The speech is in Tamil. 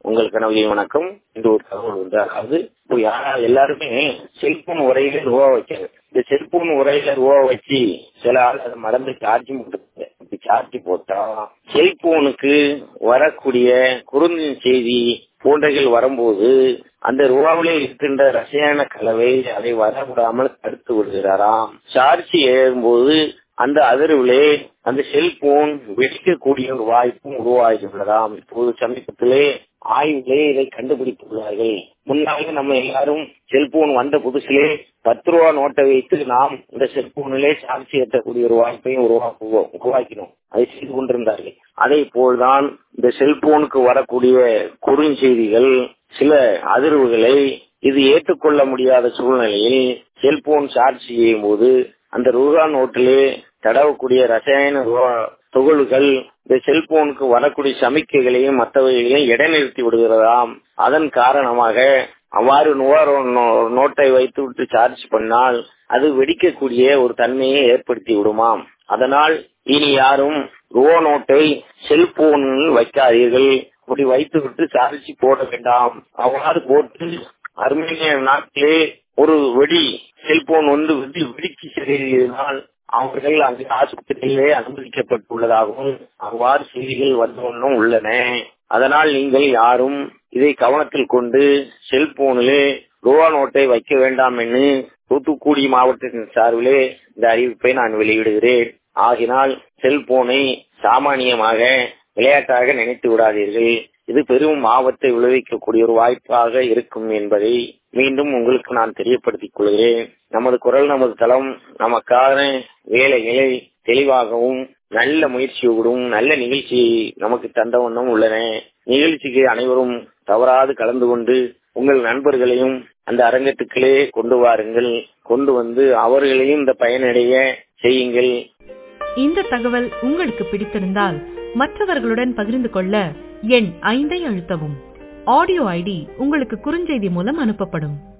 உங்கள் கனவு வணக்கம் இந்த ஒரு தகவல் உண்டு அதாவது இப்போ யாரா எல்லாருமே செல்போன் உரையில ரூபா வைக்காங்க இந்த செல்போன் உரையில ரூபா வச்சு சில ஆள் அதை மறந்து சார்ஜ் போட்டு இப்படி சார்ஜ் போட்டா செல்போனுக்கு வரக்கூடிய குறுந்தின் செய்தி போன்றகள் வரும்போது அந்த ரூபாவிலே இருக்கின்ற ரசாயன கலவை அதை வரவிடாமல் தடுத்து விடுகிறாராம் சார்ஜ் ஏறும்போது அந்த அதிர்விலே அந்த செல்போன் வெடிக்கக்கூடிய ஒரு வாய்ப்பும் உருவாகியுள்ளதாம் இப்போது சமீபத்திலே ஆய்விலே இதை கண்டுபிடித்துள்ளார்கள் முன்னாலே நம்ம எல்லாரும் செல்போன் வந்த புதுசிலே பத்து ரூபா நோட்டை வைத்து நாம் இந்த செல்போனிலே சார்ஜ் ஏற்றக்கூடிய ஒரு வாய்ப்பையும் உருவாக்குவோம் உருவாக்கினோம் அதை செய்து கொண்டிருந்தார்கள் அதே போல்தான் இந்த செல்போனுக்கு வரக்கூடிய குறுஞ்செய்திகள் சில அதிர்வுகளை இது ஏற்றுக்கொள்ள முடியாத சூழ்நிலையில் செல்போன் சார்ஜ் செய்யும் போது அந்த ரூபா நோட்டிலே தடவக்கூடிய ரசாயன துகள்கள் இந்த செல்போனுக்கு வரக்கூடிய சமிக்கைகளையும் மற்றவைகளையும் இடைநிறுத்தி விடுகிறதாம் அதன் காரணமாக அவ்வாறு நோட்டை வைத்து விட்டு சார்ஜ் பண்ணால் அது வெடிக்கக்கூடிய ஒரு தன்மையை ஏற்படுத்தி விடுமாம் அதனால் இனி யாரும் ரூபா நோட்டை செல்போனில் வைக்காதீர்கள் அப்படி வைத்து விட்டு சார்ஜ் போட வேண்டாம் அவ்வாறு போட்டு அர்மேனிய நாட்டிலே ஒரு வெடி செல்போன் வந்து வெடி வெடிச்சு செறினால் அவர்கள் அங்கு ஆஸ்பத்திரியிலே அனுமதிக்கப்பட்டுள்ளதாகவும் அவ்வாறு செய்திகள் வந்தவண்ணம் உள்ளன அதனால் நீங்கள் யாரும் இதை கவனத்தில் கொண்டு செல்போனிலே ரூபா நோட்டை வைக்க வேண்டாம் என்று தூத்துக்குடி மாவட்டத்தின் சார்பிலே இந்த அறிவிப்பை நான் வெளியிடுகிறேன் ஆகினால் செல்போனை சாமானியமாக விளையாட்டாக நினைத்து விடாதீர்கள் இது பெரும் ஆபத்தை விளைவிக்கக்கூடிய ஒரு வாய்ப்பாக இருக்கும் என்பதை மீண்டும் உங்களுக்கு நான் தெரியப்படுத்திக் கொள்கிறேன் நமது குரல் நமது தளம் நமக்கான வேலைகளை தெளிவாகவும் நல்ல முயற்சியோடும் நல்ல நிகழ்ச்சியை நமக்கு தந்த வண்ணம் உள்ளன நிகழ்ச்சிக்கு அனைவரும் தவறாது கலந்து கொண்டு உங்கள் நண்பர்களையும் அந்த அரங்கத்துக்களே கொண்டு வாருங்கள் கொண்டு வந்து அவர்களையும் இந்த பயனடைய செய்யுங்கள் இந்த தகவல் உங்களுக்கு பிடித்திருந்தால் மற்றவர்களுடன் பகிர்ந்து கொள்ள எண் ஐந்தை அழுத்தவும் ஆடியோ ஐடி உங்களுக்கு குறுஞ்செய்தி மூலம் அனுப்பப்படும்